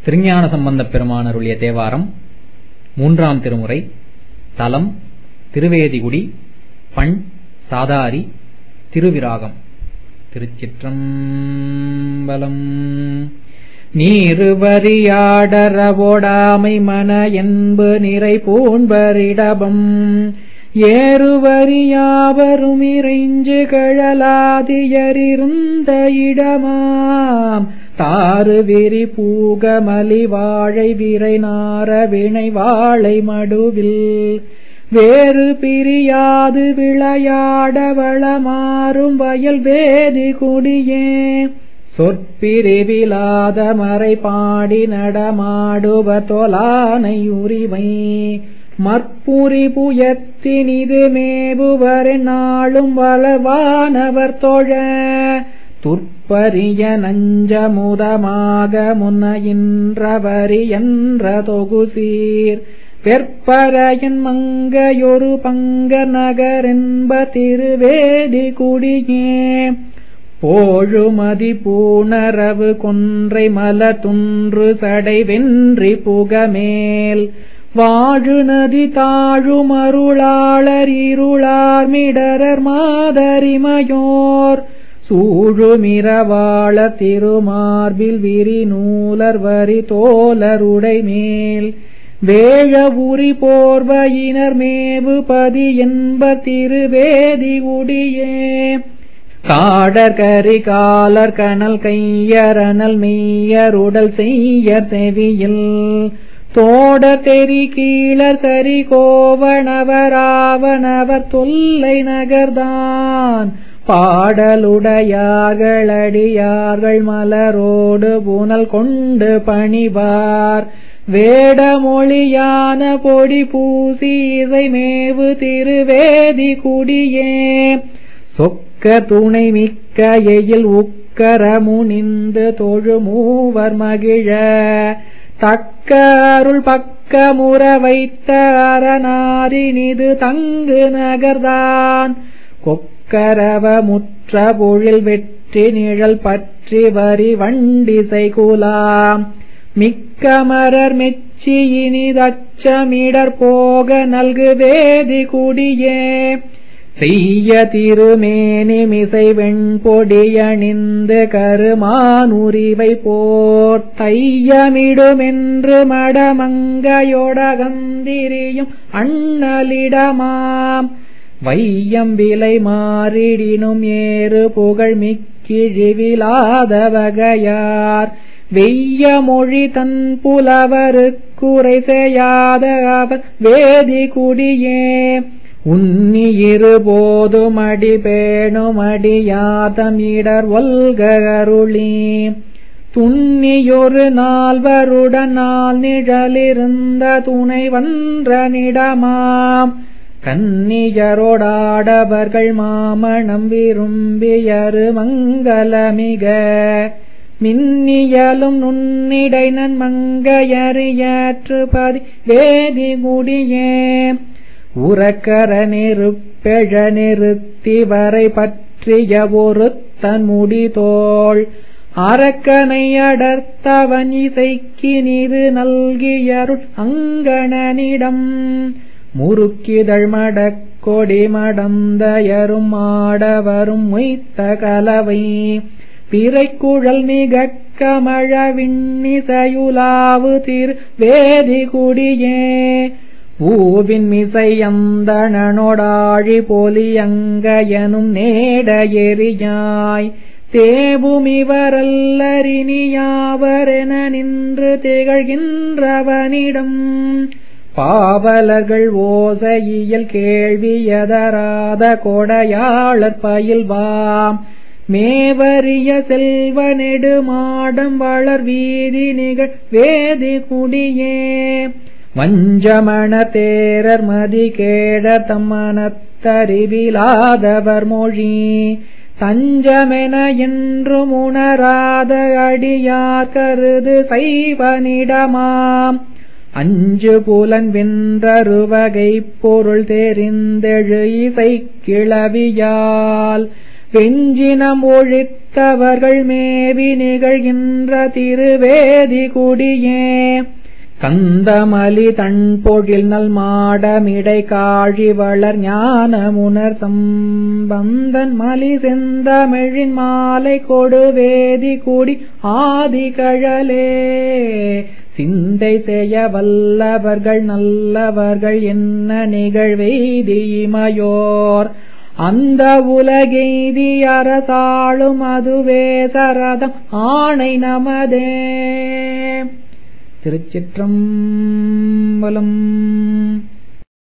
திருஞான சம்பந்தப் பெருமான் அருளிய தேவாரம் மூன்றாம் திருமுறை தலம் திருவேதிகுடி பண் சாதாரி திருவிராகம் திருச்சிற்றம்பலம் நீருவரியாடரவோடாமை மன என்பு நிறை பூண்பரிடபம் ஏறுவரியாவரும் இறைஞ்சு கழலாதியரிருந்த இடமாம் தாறு விரி பூகமலி வாழை விரை நார வினை வாழை மடுவில் வேறு பிரியாது விளையாட வளமாறும் வயல் வேதி குடியே சொற்பிரிவிலாத மறை பாடி நடமாடுவ தொலானை உரிமை மற்புரி புயத்தினிது மேவுவர் நாளும் வளவானவர் தொழ துற்பரிய நஞ்சமுதமாக முன்னையின்றவரி என்ற தொகுசீர் வெற்பரையன் மங்கையொரு பங்க நகரென்ப திருவேதி குடியே போழுமதி பூணரவு கொன்றை மல துன்று சடை வென்றி புகமேல் வாழு நதி தாழும் அருளாளர் இருளார் மிடரர் மாதரிமையோர் சூழுமிரவாள திருமார்பில் விரி நூலர் வரி தோலருடை மேல் வேழ உரி போர்வையினர் மேவு பதி என்ப திருவேதி உடியே காடர் கரி காலர் கனல் கையரனல் மெய்யர் உடல் செய்யர் செவியில் தோடர் தெரி கீழர் சரி கோவணவராவணவர் தொல்லை நகர்தான் பாடலுடையார்களடியார்கள் மலரோடு புனல் கொண்டு பணிவார் வேடமொழியான பொடி பூசி இசை மேவு திருவேதி குடியே சொக்க துணை மிக்க எயில் உக்கரமுனிந்து தொழு மூவர் மகிழ தக்க அருள் பக்கமுற வைத்த அரணாரினிது தங்கு நகர்தான் கொக்கரவ முற்ற பொழில் வெற்றி நிழல் பற்றி வரி வண்டிசை குலாம் மிக்கமரர் மெச்சி இனிதச்சமிடர் போக நல்கு வேதி குடியே செய்ய திருமேனி மிசை வெண்பொடியணிந்து கருமானுரிவை போர் தையமிடுமென்று மடமங்கையொடகந்திரியும் அண்ணலிடமாம் வையம் விலை மாறிடினும் ஏறு புகழ் மிக்கிழிவிலாத வகையார் வெய்ய மொழி தன் புலவருக்குறை செய்யாத அவர் வேதி குடியே உன்னி இருபோதும் அடி பேணும் அடியாதம் இடர் ஒல்கருளி துண்ணியொரு நால்வருடன் நாள் நிழலிருந்த துணை வன்றனிடமாம் கன்னியரோடாடவர்கள் மாமணம் விரும்பியரு மங்களமிக மின்னியலும் நுண்ணிடை நன் மங்கையறியாற்று பதி வேதி குடியே உறக்கர நெருப்பெழ நிறுத்தி வரை பற்றிய ஒருத்தன் முடிதோள் அரக்கனை அடர்த்தவன் இசைக்கு நீது நல்கியருள் அங்கணனிடம் முறுக்கிதழ் மடக்கொடி மடந்தயரும் ஆடவரும் மொய்த்த கலவை பிறைக்குழல் மிக கமழ விண்ணிசையுலாவு திரு வேதி குடியே பூவின் மிசையந்தனொடாழி பொலியங்கயனும் நேட எரியாய் தேவுமிவரல்லரினியாவரென நின்று திகழ்கின்றவனிடம் பாவலர்கள் ஓசையியல் கேள்வியதராத கொடையாளர் பயில்வாம் மேவரிய செல்வ நெடுமாடம் வளர் வீதி நிகழ் வேதி குடியே வஞ்சமண தேரர் மதி கேட தம்மனத்தறிவிலாதவர் மொழி தஞ்சமென என்றும் உணராத அடியார் கருது சைவனிடமாம் அஞ்சு புலன் வென்றருவகை பொருள் தெரிந்தெழு இசை கிளவியால் வெஞ்சினம் ஒழித்த தவர்கள் மேவி நிகழ்கின்ற திருவேதி குடியே கந்தமலி தன் பொழில் நல் மாடமிடை காழி வளர் ஞானமுணர் சம்பந்தன் மலி செந்தமிழின் மாலை கொடுவேதி கூடி ஆதி கழலே சிந்தை செய்ய வல்லவர்கள் நல்லவர்கள் என்ன நிகழ்வெய்திமயோர் அந்த உலகெய்தி அரசாளும் அதுவே சரதம் ஆணை நமதே திருச்சிற்றம்பலம்